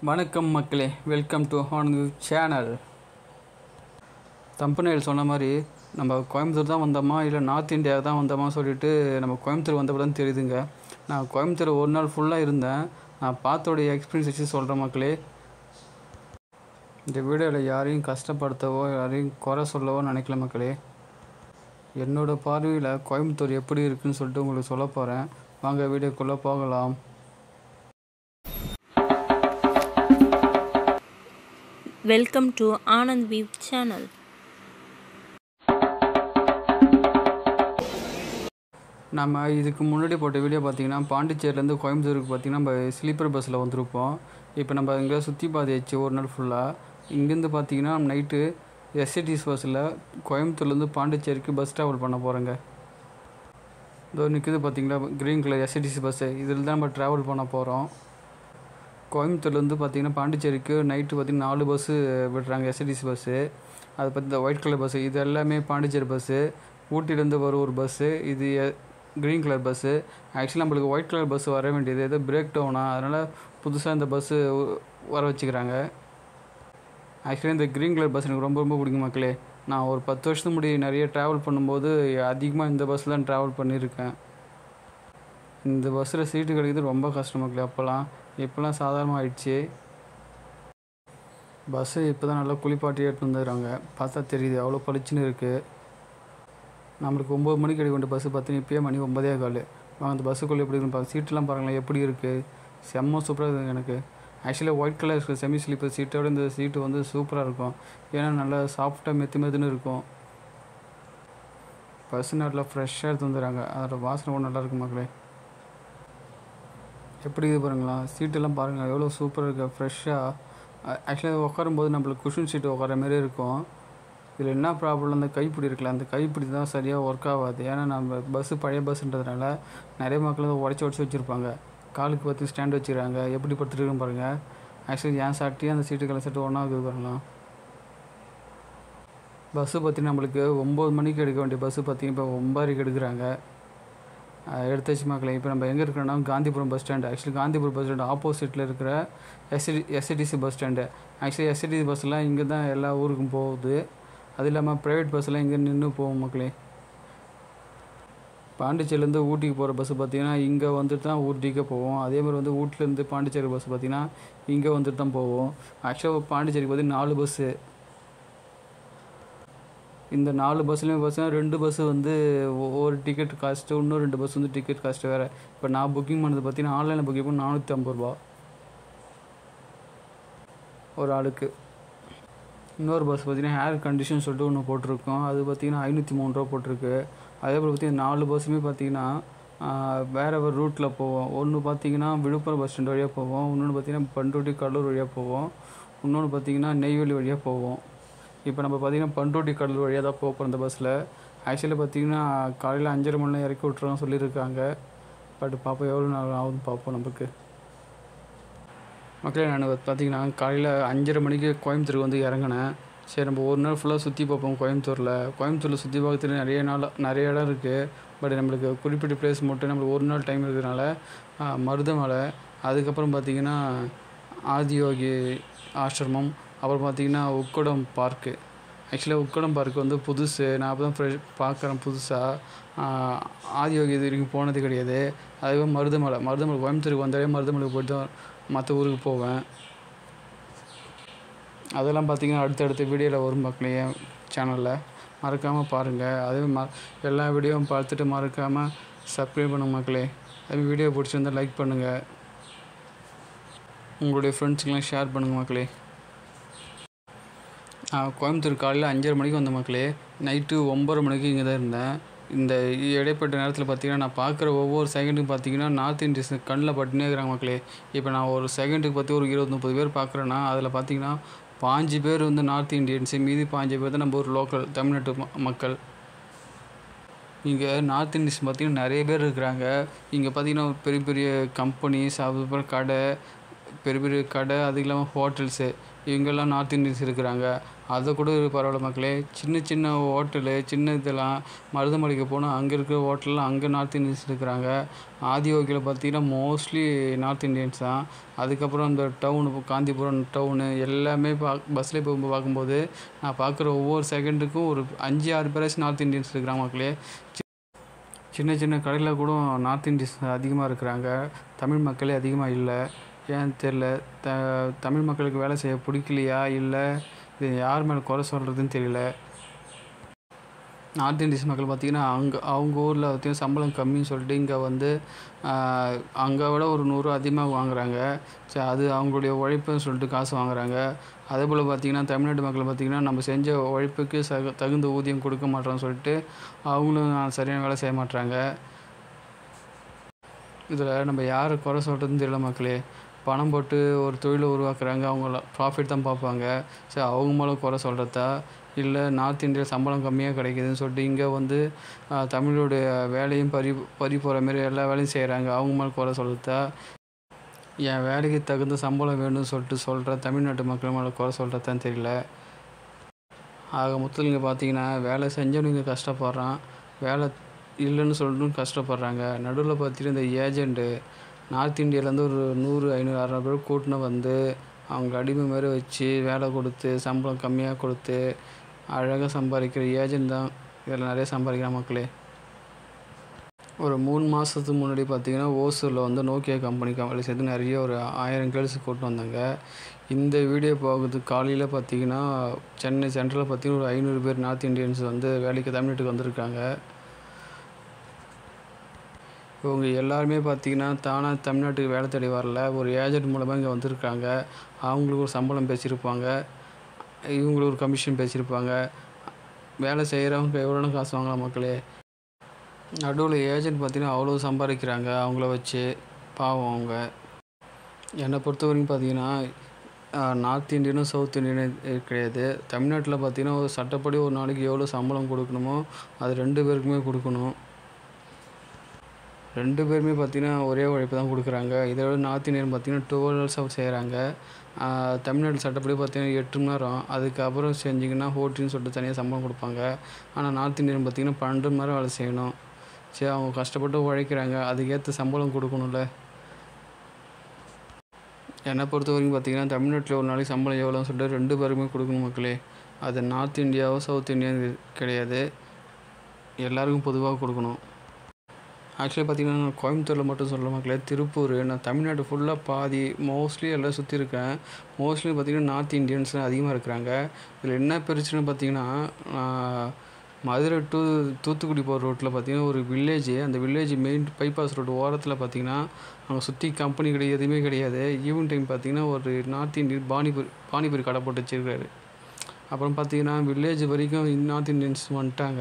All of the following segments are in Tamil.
வணக்கம் மக்களே வெல்கம் டு ஹான் சேனல் தம்பனையில் சொன்ன மாதிரி நம்ம கோயம்புத்தூர் தான் வந்தோமா இல்லை நார்த் இந்தியா தான் வந்தோமா சொல்லிட்டு நம்ம கோயம்புத்தூர் வந்தப்போ தான் தெரியுதுங்க நான் கோயம்புத்தூர் ஒரு நாள் ஃபுல்லாக இருந்தேன் நான் பார்த்தோடைய எக்ஸ்பீரியன்ஸ் வச்சு சொல்கிறேன் மக்களே இந்த வீடியோவில் யாரையும் கஷ்டப்படுத்தவோ யாரையும் குறை சொல்லவோ நினைக்கல மக்களே என்னோடய பார்வையில் கோயம்புத்தூர் எப்படி இருக்குன்னு சொல்லிட்டு உங்களுக்கு சொல்ல போகிறேன் வாங்க வீடியோக்குள்ளே போகலாம் Welcome to Anand Weave channel. நம்ம இதுக்கு முன்னாடி போட்ட வீடியோ பார்த்தீங்கன்னா பாண்டிச்சேரிலேருந்து கோயம்புத்தூருக்கு பார்த்தீங்கன்னா நம்ம ஸ்லீப்பர் பஸ்ஸில் வந்திருப்போம் இப்போ நம்ம இங்கே சுற்றி பார்த்தாச்சு ஒரு நாள் ஃபுல்லாக இங்கேருந்து பார்த்தீங்கன்னா நைட்டு எஸ்ஐடிஸ் பஸ்ஸில் கோயம்புத்தூர்லேருந்து பாண்டிச்சேரிக்கு பஸ் ட்ராவல் பண்ண போகிறோங்க இதோ நிற்குது பார்த்தீங்களா க்ரீன் கலர் எஸ்ஐடிசி பஸ்ஸு இதில் தான் நம்ம ட்ராவல் பண்ண போகிறோம் கோயம்புத்தூர்லேருந்து பார்த்தீங்கன்னா பாண்டிச்சேரிக்கு நைட்டு பார்த்தீங்கன்னா நாலு பஸ்ஸு விடுறாங்க எஸ்ஐடிசி பஸ்ஸு அது பற்றி இந்த ஒயிட் கலர் பஸ்ஸு இது எல்லாமே பாண்டிச்சேரி பஸ்ஸு ஊட்டிலேருந்து வரும் ஒரு பஸ்ஸு இது க்ரீன் கலர் பஸ்ஸு ஆக்சுவலி நம்மளுக்கு ஒயிட் கலர் பஸ் வர வேண்டியது ஏதோ பிரேக் டவுனா அதனால் புதுசாக இந்த பஸ்ஸு வர வச்சுக்கிறாங்க ஆக்சுவலி இந்த க்ரீன் கலர் பஸ் எனக்கு ரொம்ப ரொம்ப பிடிக்கும் மக்களே நான் ஒரு பத்து வருஷத்துக்கு முன்னாடி நிறைய ட்ராவல் பண்ணும்போது அதிகமாக இந்த பஸ்ஸில் தான் ட்ராவல் பண்ணியிருக்கேன் இந்த பஸ்ஸில் சீட்டு கிடைக்கிறது ரொம்ப கஷ்டம் மக்களே அப்போல்லாம் இப்போல்லாம் சாதாரணமாக ஆயிடுச்சு பஸ்ஸு இப்போ தான் நல்லா குளிப்பாட்டி எடுத்து வந்துடுறாங்க பார்த்தா தெரியுது அவ்வளோ பளிச்சுன்னு இருக்குது நம்மளுக்கு ஒம்பது மணிக்கு எடுக்க வேண்டிய பஸ்ஸு பார்த்தீங்கன்னா இப்போயே மணி ஒம்பதே கால் வாங்க அந்த பஸ்ஸுக்குள்ளே எப்படி இருக்குன்னு பார்க்க சீட்டெலாம் பாருங்களேன் எப்படி இருக்குது செம்ம சூப்பராக இருக்குது எனக்கு ஆக்சுவலாக ஒயிட் கலர் இருக்கிற செமி ஸ்லீப்பர் சீட்டோட இந்த சீட்டு வந்து சூப்பராக இருக்கும் ஏன்னா நல்லா சாஃப்டாக மெத்து மெத்துன்னு இருக்கும் பஸ்ஸு நல்லா ஃப்ரெஷ்ஷாக எடுத்து வந்துடுறாங்க அதோட வாசனை கூட நல்லா இருக்கும் மக்களே எப்படி இது பாருங்களா சீட்டெல்லாம் பாருங்கள் எவ்வளோ சூப்பராக இருக்குது ஃப்ரெஷ்ஷாக ஆக்சுவலாக உட்காரும்போது நம்மளுக்கு குஷன் சீட்டு உட்கார மாரி இருக்கும் இதில் என்ன ப்ராப்ளம் அந்த கைப்பிடி இருக்குல்ல அந்த கைப்பிடி தான் சரியாக ஒர்க் ஆகாது ஏன்னா நம்ம பஸ்ஸு பழைய பஸ்ஸுன்றதுனால நிறைய மக்கள் வந்து உடச்சி உடச்சி வச்சுருப்பாங்க காலுக்கு பார்த்து ஸ்டாண்ட் வச்சுருக்காங்க எப்படி படுத்துருக்குன்னு பாருங்கள் ஆக்சுவலி என் சாட்டி அந்த சீட்டுக்கெல்லாம் செட்டு ஒன்றா இருக்குது பாருங்களா பஸ்ஸு பார்த்திங்கன்னா நம்மளுக்கு ஒம்பது மணிக்கு எடுக்க வேண்டிய பஸ்ஸு பார்த்திங்கன்னா இப்போ ஒம்பதுக்கு எடுக்கிறாங்க எடுத்தாச்சு மக்களே இப்போ நம்ம எங்கே இருக்கிறோன்னா Gandhipuram bus stand actually Gandhipuram bus stand ஆப்போசிட்டில் இருக்கிற ST SETC bus stand actually SETC பஸ்லாம் இங்கே தான் எல்லா ஊருக்கும் போகுது அது இல்லாமல் ப்ரைவேட் பஸ்ஸெல்லாம் இங்கே நின்று போகும் மக்களே பாண்டிச்சேரிலேருந்து ஊட்டிக்கு போகிற பஸ்ஸு பார்த்திங்கன்னா இங்கே வந்துட்டு தான் ஊட்டிக்கே போவோம் அதே மாதிரி வந்து ஊட்டிலேருந்து பாண்டிச்சேரி பஸ் பார்த்திங்கன்னா இங்கே வந்துட்டு தான் போவோம் ஆக்சுவலாக பாண்டிச்சேரிக்கு பார்த்திங்கன்னா நாலு பஸ்ஸு இந்த நாலு பஸ்லேயும் பார்த்தீங்கன்னா ரெண்டு பஸ்ஸு வந்து ஒரு டிக்கெட் காஸ்ட்டு இன்னும் ரெண்டு பஸ் வந்து டிக்கெட் காஸ்ட்டு வேறு இப்போ நான் புக்கிங் பண்ணது பார்த்தீங்கன்னா ஆன்லைனில் புக்கிங் பண்ணி நானூற்றி ஐம்பது ரூபா ஒரு ஆளுக்கு இன்னொரு பஸ் பார்த்திங்கன்னா ஹேர் கண்டிஷன் சொல்லிட்டு ஒன்று போட்டிருக்கோம் அது பார்த்திங்கன்னா ஐநூற்றி மூணு ரூபா போட்டிருக்கு அதே போல் பார்த்திங்கன்னா நாலு பஸ்ஸுமே பார்த்திங்கன்னா வேறு ஒரு ரூட்டில் போவோம் ஒன்று பார்த்திங்கன்னா விழுப்புரம் பஸ் ஸ்டாண்ட் வழியாக போவோம் இன்னொன்று பார்த்திங்கன்னா பண்ருட்டி கடலூர் வழியாக போவோம் இன்னொன்று பார்த்திங்கன்னா நெய்வேலி வழியாக போவோம் இப்போ நம்ம பார்த்திங்கன்னா பண்ருட்டி கடலூர் வழியாக தான் போக இந்த பஸ்ஸில் ஆக்சுவலி பார்த்திங்கன்னா காலையில் அஞ்சரை மணிலாம் இறக்கி விட்ருவோம் சொல்லியிருக்காங்க பட் பார்ப்போம் எவ்வளோ நாள் ஆகுதுன்னு பார்ப்போம் நமக்கு மக்களே நான் பார்த்தீங்கன்னா காலையில் அஞ்சரை மணிக்கு கோயம்புத்தூருக்கு வந்து இறங்கினேன் சரி நம்ம ஒரு நாள் ஃபுல்லாக சுற்றி பார்ப்போம் கோயம்புத்தூரில் கோயம்புத்தூரில் சுற்றி பார்க்கறதுக்கு நிறைய நாள் நிறைய இடம் இருக்குது பட் நம்மளுக்கு குறிப்பிட்ட பிளேஸ் மட்டும் நம்மளுக்கு ஒரு நாள் டைம் இருக்கிறதுனால மருதமலை அதுக்கப்புறம் பார்த்திங்கன்னா ஆதியோகி ஆசிரமம் அப்புறம் பார்த்திங்கன்னா உக்கடம் பார்க்கு ஆக்சுவலாக உக்கடம் பார்க் வந்து புதுசு நான் அப்போ தான் ஃப்ரெஷ் பார்க்குறேன் புதுசாக ஆதியோகி இது வரைக்கும் போனது கிடையாது அதுவே மருதமலை மருதமலை கோயம்புத்தூருக்கு வந்தாலே மருதமலைக்கு போய்ட்டு தான் மற்ற ஊருக்கு போவேன் அதெல்லாம் பார்த்திங்கன்னா அடுத்தடுத்த வீடியோவில் வரும் மக்களே சேனலில் மறக்காமல் பாருங்கள் அதே ம எல்லா வீடியோவும் பார்த்துட்டு மறக்காமல் சப்ஸ்கிரைப் பண்ணுங்க மக்களே அதே வீடியோ பிடிச்சிருந்தால் லைக் பண்ணுங்கள் உங்களுடைய ஃப்ரெண்ட்ஸுக்கெலாம் ஷேர் பண்ணுங்கள் மக்களே கோயம்புத்தூர் காலையில் அஞ்சரை மணிக்கு வந்த மக்களே நைட்டு ஒம்பது மணிக்கு இங்கே தான் இருந்தேன் இந்த இடைப்பட்ட நேரத்தில் பார்த்தீங்கன்னா நான் பார்க்குற ஒவ்வொரு செகண்டுக்கு பார்த்தீங்கன்னா நார்த் இந்தியன்ஸ் கண்ணில் பட்டுனே இருக்கிறாங்க மக்களே இப்போ நான் ஒரு செகண்டுக்கு பார்த்து ஒரு இருபது முப்பது பேர் பார்க்குறேன்னா அதில் பார்த்தீங்கன்னா பாஞ்சு பேர் வந்து நார்த் இந்தியன்ஸு மீதி பாஞ்சு பேர் தான் நம்ம ஒரு லோக்கல் தமிழ்நாட்டு மக்கள் இங்கே நார்த் இந்தியன்ஸ் பார்த்திங்கன்னா நிறைய பேர் இருக்கிறாங்க இங்கே பார்த்திங்கன்னா பெரிய பெரிய கம்பெனிஸ் அதுக்கப்புறம் கடை பெரிய பெரிய கடை அது இல்லாமல் ஹோட்டல்ஸு இவங்கெல்லாம் நார்த் இந்தியன்ஸ் இருக்கிறாங்க அதை கூட பரவாயில்ல மக்களே சின்ன சின்ன ஹோட்டலு சின்ன இதெல்லாம் மருதமலைக்கு போனால் அங்கே இருக்கிற ஹோட்டல்லாம் அங்கே நார்த் இந்தியன்ஸ் இருக்கிறாங்க ஆதியோகியில் பார்த்தீங்கன்னா மோஸ்ட்லி நார்த் இந்தியன்ஸ் தான் அதுக்கப்புறம் இந்த டவுனு காந்திபுரம் டவுனு எல்லாமே பா பஸ்ஸில் போகும்போது பார்க்கும்போது நான் பார்க்குற ஒவ்வொரு செகண்டுக்கும் ஒரு அஞ்சு ஆறு பேராச்சும் நார்த் இந்தியன்ஸ் இருக்கிறாங்க மக்களே சின்ன சின்ன கடையில் கூட நார்த் இந்தியன்ஸ் அதிகமாக இருக்கிறாங்க தமிழ் மக்களே அதிகமாக இல்லை ஏன் தெரில த தமிழ் மக்களுக்கு வேலை செய்ய பிடிக்கலையா இல்லை இது யார் மேலே குறை சொல்கிறதுன்னு தெரியல நார்த் இந்தியன்ஸ் மக்கள் பார்த்திங்கன்னா அங்கே அவங்க ஊரில் பார்த்திங்கன்னா சம்பளம் கம்மின்னு சொல்லிட்டு இங்கே வந்து அங்கே விட ஒரு நூறு அதிகமாக வாங்குறாங்க சரி அது அவங்களுடைய உழைப்புன்னு சொல்லிட்டு காசு வாங்குறாங்க அதே போல் பார்த்திங்கன்னா தமிழ்நாட்டு மக்கள் பார்த்திங்கன்னா நம்ம செஞ்ச உழைப்புக்கு சக தகுந்த ஊதியம் கொடுக்க மாட்டோம்னு சொல்லிட்டு அவங்களும் சரியான வேலை செய்ய மாட்றாங்க இதில் நம்ம யாரை குறை சொல்கிறதுன்னு தெரியல மக்களே பணம் போட்டு ஒரு தொழிலை உருவாக்குறாங்க அவங்கள ப்ராஃபிட் தான் பார்ப்பாங்க சரி அவங்க மேலே குறை சொல்கிறதா இல்லை நார்த் இந்தியா சம்பளம் கம்மியாக கிடைக்குதுன்னு சொல்லிட்டு இங்கே வந்து தமிழோடைய வேலையும் பறி பறி போகிற மாரி எல்லா வேலையும் செய்கிறாங்க அவங்க மேலே குறை சொல்கிறதா என் வேலைக்கு தகுந்த சம்பளம் வேணும்னு சொல்லிட்டு சொல்கிற தமிழ்நாட்டு மக்கள் மேலே குறை சொல்கிறதான்னு தெரியல ஆக மொத்தத்தில் இங்கே பார்த்தீங்கன்னா வேலை செஞ்சவனுங்க கஷ்டப்படுறான் வேலை இல்லைன்னு சொல்லிட்டு கஷ்டப்படுறாங்க நடுவில் பார்த்தீங்கன்னா இந்த ஏஜெண்ட்டு நார்த் இந்தியாவிலேருந்து ஒரு நூறு ஐநூறு அறநூறு பேர் கூட்டின்னு வந்து அவங்க அடிமை மாதிரி வச்சு வேலை கொடுத்து சம்பளம் கம்மியாக கொடுத்து அழகாக சம்பாதிக்கிற ஏஜென்ட் தான் இதில் நிறைய சம்பாதிக்கிற மக்களே ஒரு மூணு மாதத்துக்கு முன்னாடி பார்த்தீங்கன்னா ஓசூரில் வந்து நோக்கியா கம்பெனிக்கு வேலை செய்து நிறைய ஒரு ஆயிரம் கேர்ள்ஸ் கூட்டு வந்தாங்க இந்த வீடியோ போகுது காலையில் பார்த்தீங்கன்னா சென்னை சென்ட்ரலில் பார்த்தீங்கன்னா ஒரு ஐநூறு பேர் நார்த் இந்தியன்ஸ் வந்து வேலைக்கு தமிழ்நாட்டுக்கு வந்திருக்காங்க இவங்க எல்லாருமே பார்த்தீங்கன்னா தானாக தமிழ்நாட்டுக்கு வேலை தேடி வரல ஒரு ஏஜென்ட் மூலமாக இங்கே வந்திருக்காங்க அவங்களுக்கு ஒரு சம்பளம் பேசியிருப்பாங்க இவங்களுக்கு ஒரு கமிஷன் பேசியிருப்பாங்க வேலை செய்கிறவங்க எவ்வளோ காசு வாங்கலாம் மக்களே நடுவில் ஏஜென்ட் பார்த்தீங்கன்னா அவ்வளோ சம்பாதிக்கிறாங்க அவங்கள வச்சு பாவம் அவங்க என்னை பொறுத்த வரைக்கும் பார்த்தீங்கன்னா நார்த் இந்தியனும் சவுத் இந்தியனும் கிடையாது தமிழ்நாட்டில் பார்த்தீங்கன்னா ஒரு சட்டப்படி ஒரு நாளைக்கு எவ்வளோ சம்பளம் கொடுக்கணுமோ அது ரெண்டு பேருக்குமே கொடுக்கணும் ரெண்டு பேருமே பார்த்திங்கன்னா ஒரே உழைப்பு தான் கொடுக்குறாங்க இதை விட நார்த் இந்தியன் பார்த்திங்கன்னா டுவெல் ஹவர்ஸ் அவர் செய்கிறாங்க தமிழ்நாடு சட்டப்படி பார்த்திங்கன்னா எட்டு மணி நேரம் அதுக்கப்புறம் செஞ்சிங்கன்னா ஓட்டின்னு சொல்லிட்டு தனியாக சம்பளம் கொடுப்பாங்க ஆனால் நார்த் இந்தியன் பார்த்திங்கன்னா பன்னெண்டு மணி நேரம் வேலை செய்யணும் சரி அவங்க கஷ்டப்பட்டு உழைக்கிறாங்க அதுக்கேற்ற சம்பளம் கொடுக்கணும்ல என்னை பொறுத்த வரைக்கும் பார்த்திங்கன்னா தமிழ்நாட்டில் ஒரு நாளைக்கு சம்பளம் எவ்வளோன்னு சொல்லிட்டு ரெண்டு பேருக்குமே கொடுக்கணும் மக்களே அது நார்த் இந்தியாவோ சவுத் இந்தியாவும் கிடையாது எல்லாருக்கும் பொதுவாக கொடுக்கணும் ஆக்சுவலி பார்த்திங்கன்னா நான் கோயம்புத்தூரில் மட்டும் சொல்ல மக்களே திருப்பூர் நான் தமிழ்நாடு ஃபுல்லாக பாதி மோஸ்ட்லி எல்லாம் சுற்றி இருக்கேன் மோஸ்ட்லி பார்த்திங்கன்னா நார்த் இந்தியன்ஸ் அதிகமாக இருக்கிறாங்க இதில் என்ன பிரச்சனை பார்த்திங்கன்னா மதுரை டு தூத்துக்குடி போகிற ரோட்டில் பார்த்திங்கன்னா ஒரு வில்லேஜ் அந்த வில்லேஜ் மெயின் பைபாஸ் ரோடு ஓரத்தில் பார்த்திங்கன்னா அங்கே சுற்றி கம்பெனி கிடையாது எதுவுமே கிடையாது ஈவினிங் டைம் பார்த்திங்கன்னா ஒரு நார்த் இந்தியன் பானிபூரி பானிபூரி கடை போட்டு வச்சுருக்காரு அப்புறம் பார்த்திங்கன்னா வில்லேஜ் வரைக்கும் நார்த் இந்தியன்ஸ் வந்துட்டாங்க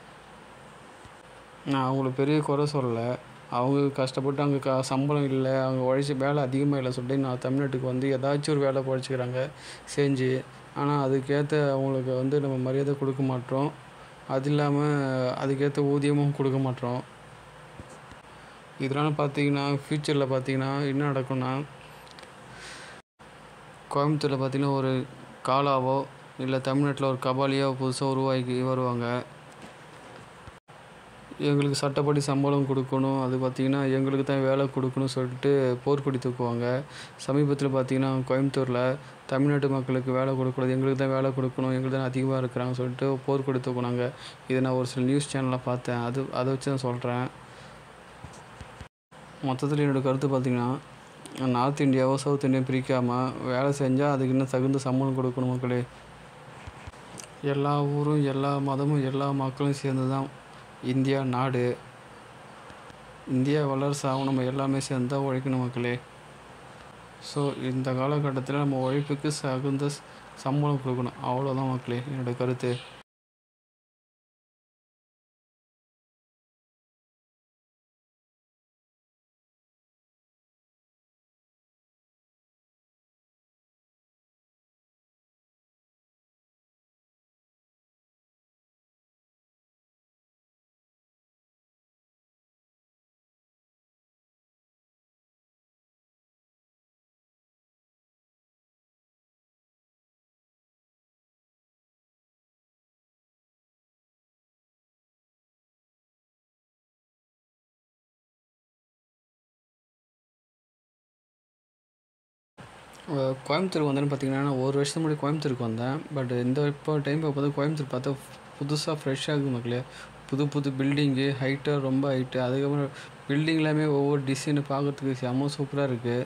நான் அவங்கள பெரிய குறை சொல்லலை அவங்க கஷ்டப்பட்டு அங்கே க சம்பளம் இல்லை அவங்க உழைச்சி வேலை அதிகமாக இல்லை சொல்லிட்டு நான் தமிழ்நாட்டுக்கு வந்து ஏதாச்சும் ஒரு வேலை உழைச்சிக்கிறாங்க செஞ்சு ஆனால் அதுக்கேற்ற அவங்களுக்கு வந்து நம்ம மரியாதை கொடுக்க மாட்டோம் அது இல்லாமல் அதுக்கேற்ற ஊதியமும் கொடுக்க மாட்டோம் இதனால் பார்த்தீங்கன்னா ஃப்யூச்சரில் பார்த்தீங்கன்னா என்ன நடக்கும்னா கோயம்புத்தூரில் பார்த்தீங்கன்னா ஒரு காலாவோ இல்லை தமிழ்நாட்டில் ஒரு கபாலியோ புதுசாக உருவாக்கி வருவாங்க எங்களுக்கு சட்டப்படி சம்பளம் கொடுக்கணும் அது பார்த்திங்கன்னா எங்களுக்கு தான் வேலை கொடுக்கணும் சொல்லிட்டு போர்க்கொடி தூக்குவாங்க சமீபத்தில் பார்த்திங்கன்னா கோயம்புத்தூரில் தமிழ்நாட்டு மக்களுக்கு வேலை கொடுக்கக்கூடாது எங்களுக்கு தான் வேலை கொடுக்கணும் எங்களுக்கு தான் அதிகமாக இருக்கிறாங்க சொல்லிட்டு போர்க்கொடி தூக்குனாங்க இதை நான் ஒரு சில நியூஸ் சேனலில் பார்த்தேன் அது அதை வச்சு தான் சொல்கிறேன் மொத்தத்தில் என்னோடய கருத்து பார்த்திங்கன்னா நார்த் இந்தியாவோ சவுத் இந்தியா பிரிக்காமல் வேலை செஞ்சால் அதுக்கு இன்னும் தகுந்த சம்பளம் கொடுக்கணும் மக்களே எல்லா ஊரும் எல்லா மதமும் எல்லா மக்களும் சேர்ந்து தான் இந்தியா நாடு இந்தியா வல்லரசு ஆகும் நம்ம எல்லாமே சேர்ந்து தான் உழைக்கணும் மக்களே ஸோ இந்த காலகட்டத்தில் நம்ம உழைப்புக்கு தகுந்த சம்பளம் கொடுக்கணும் அவ்வளோதான் மக்களே என்னோடய கருத்து அஹ் கோயம்புத்தூர் வந்தேன்னு பார்த்தீங்கன்னா நான் ஒரு வருஷத்துக்கு முன்னாடி கோயம்புத்தூருக்கு வந்தேன் பட் இந்த இப்போ டைம் பார்த்து கோயம்புத்தூர் பார்த்தா புதுசாக ஃப்ரெஷ்ஷாக இருக்குது மக்களே புது புது பில்டிங்கு ஹைட்டாக ரொம்ப ஹைட்டு அதுக்கப்புறம் பில்டிங் எல்லாமே ஒவ்வொரு டிசைனு பார்க்கறதுக்கு செம்ம சூப்பராக இருக்குது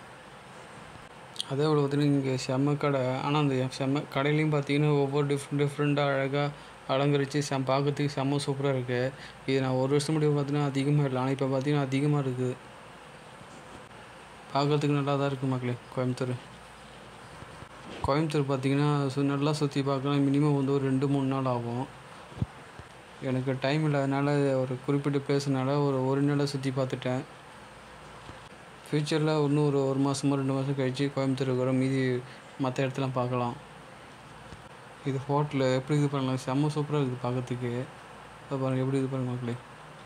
அதே போல் பார்த்தீங்கன்னா இங்கே செம்ம கடை ஆனால் அந்த செம்ம கடையிலையும் பார்த்தீங்கன்னா ஒவ்வொரு டிஃப்ரெண்ட் டிஃப்ரெண்ட்டாக அழகாக அலங்கரித்து செம் பார்க்கறதுக்கு செம்ம சூப்பராக இருக்குது இது நான் ஒரு வருஷம் முன்னாடி பார்த்தீங்கன்னா அதிகமாக இல்லை ஆனால் இப்போ பார்த்தீங்கன்னா அதிகமாக இருக்குது பார்க்கறதுக்கு நல்லா தான் இருக்குது மக்களே கோயம்புத்தூர் கோயம்புத்தூர் பார்த்தீங்கன்னா சு நல்லா சுற்றி பார்க்கலாம் மினிமம் வந்து ஒரு ரெண்டு மூணு நாள் ஆகும் எனக்கு டைம் இல்லாதனால ஒரு குறிப்பிட்ட பிளேஸ்னால ஒரு ஒரு நாளாக சுற்றி பார்த்துட்டேன் ஃப்யூச்சரில் இன்னும் ஒரு ஒரு மாதமோ ரெண்டு மாதம் கழித்து கோயம்புத்தூருக்கு வர மீதி மற்ற இடத்துலாம் பார்க்கலாம் இது ஹோட்டலு எப்படி இது பண்ணலாம் செம்ம சூப்பராக இருக்குது பார்க்கறதுக்கு அதை பாருங்கள் எப்படி இது பாருங்க மக்களே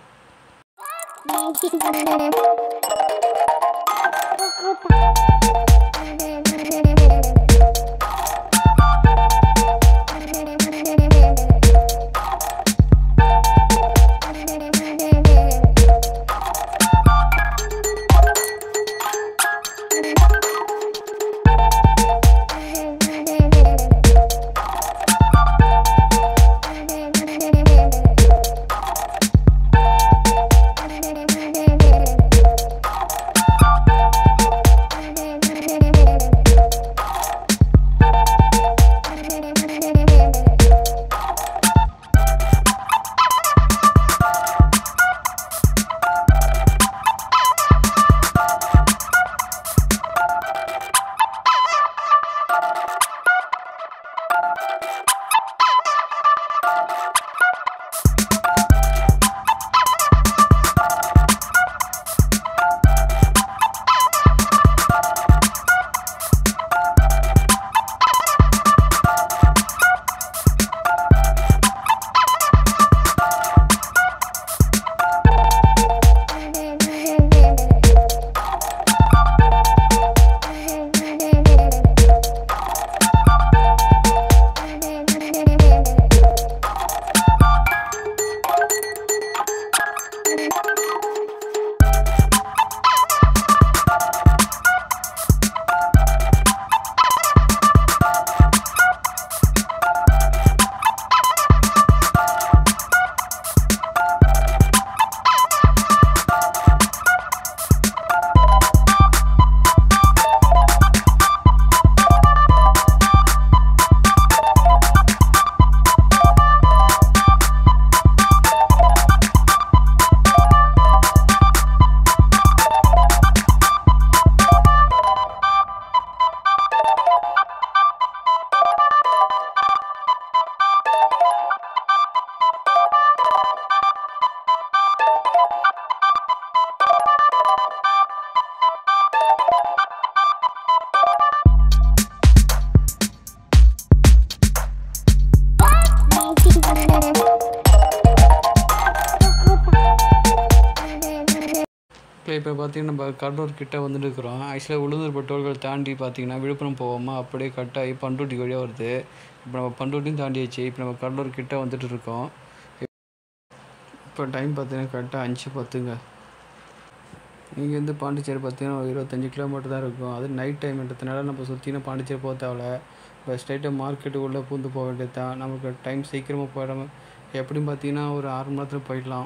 இல்லை இப்போ பார்த்தீங்கன்னா நம்ம கடலூர் கிட்ட வந்துட்டு இருக்கிறோம் ஆக்சுவலாக உளுந்தூர் டோல்கள் தாண்டி பார்த்தீங்கன்னா விழுப்புரம் போவோமா அப்படியே கட்டாகி பண்ருட்டி வழியாக வருது இப்போ நம்ம பண்ருட்டியும் தாண்டியாச்சு இப்போ நம்ம கடலூர் கிட்ட வந்துட்டு இருக்கோம் இப்போ டைம் பார்த்தீங்கன்னா கரெக்டாக அஞ்சு பத்துங்க இங்கேருந்து பாண்டிச்சேரி பார்த்தீங்கன்னா ஒரு இருபத்தஞ்சி கிலோமீட்டர் தான் இருக்கும் அது நைட் டைம்ன்றதுனால நம்ம சுற்றினா பாண்டிச்சேரி போக தேவையில்ல இப்போ ஸ்ட்ரைட்டாக மார்க்கெட்டு உள்ளே பூந்து போக வேண்டியது தான் நமக்கு டைம் சீக்கிரமாக போயிடாம எப்படியும் பார்த்தீங்கன்னா ஒரு ஆறு மணி நேரத்தில் போயிடலாம்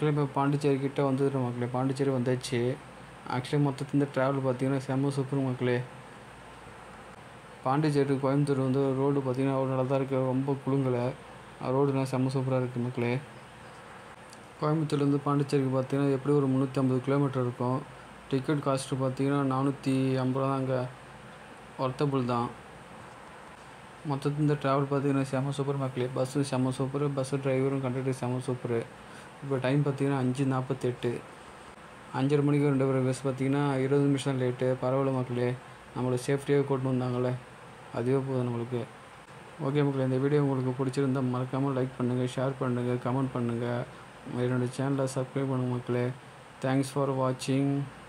மக்களே இப்போ பாண்டிச்சேரி கிட்ட வந்துடுறோம் மக்களே பாண்டிச்சேரி வந்தாச்சு ஆக்சுவலி மொத்தத்தில் இந்த ட்ராவல் பார்த்தீங்கன்னா செம்ம சூப்பர் மக்களே பாண்டிச்சேரி கோயம்புத்தூர் வந்து ரோடு பார்த்தீங்கன்னா அவ்வளோ நல்லா தான் இருக்குது ரொம்ப குலுங்கலை ரோடுலாம் செம்ம சூப்பராக இருக்குது மக்களே கோயம்புத்தூர்லேருந்து பாண்டிச்சேரிக்கு பார்த்தீங்கன்னா எப்படி ஒரு முந்நூற்றி ஐம்பது கிலோமீட்டர் இருக்கும் டிக்கெட் காஸ்ட்டு பார்த்தீங்கன்னா நானூற்றி ஐம்பது ரூபா தான் அங்கே ஒர்த்தபுள் தான் மொத்தத்தில் இந்த ட்ராவல் பார்த்தீங்கன்னா செம்ம சூப்பர் மக்களே பஸ்ஸு செம்ம சூப்பர் பஸ்ஸு டிரைவரும் கண்டக்டர் செம்ம சூப்பரு இப்போ டைம் பார்த்தீங்கன்னா அஞ்சு நாற்பத்தெட்டு அஞ்சரை மணிக்கு ரெண்டு பேர் பஸ் பார்த்தீங்கன்னா இருபது நிமிஷம் லேட்டு பரவாயில்ல மக்களே நம்மளை சேஃப்டியாக கூட்டின்னு வந்தாங்களே அதுவே போதும் நம்மளுக்கு ஓகே மக்களே இந்த வீடியோ உங்களுக்கு பிடிச்சிருந்தா மறக்காமல் லைக் பண்ணுங்கள் ஷேர் பண்ணுங்கள் கமெண்ட் பண்ணுங்கள் என்னோடய சேனலை சப்ஸ்கிரைப் பண்ணுங்கள் மக்களே தேங்க்ஸ் ஃபார் வாட்சிங்